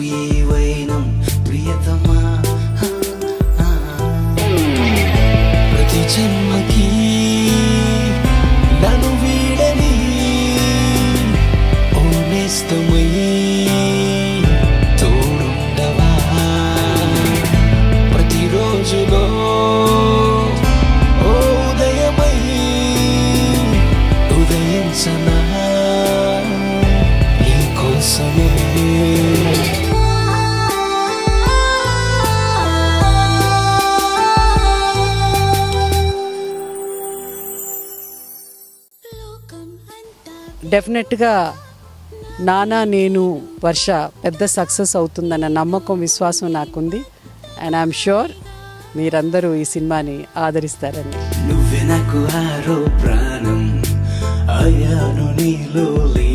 ఈ వైనం ప్రియతమా ఆ, ఆ. ప్రతి జన్మకి నన్ను వీడని ఓ నేస్తమై తోడుండవా ప్రతిరోజులో ఓ ఉదయమై ఉదయించనా నీకోసమే డెఫినెట్గా నానా నేను వర్ష పెద్ద సక్సెస్ అవుతుందన్న నమ్మకం విశ్వాసం నాకుంది అండ్ ఐఎమ్ షూర్ మీరందరూ ఈ సినిమాని ఆదరిస్తారని నువ్వే నాకు ఆరో ప్రాణం అయ్యాను నీలో లే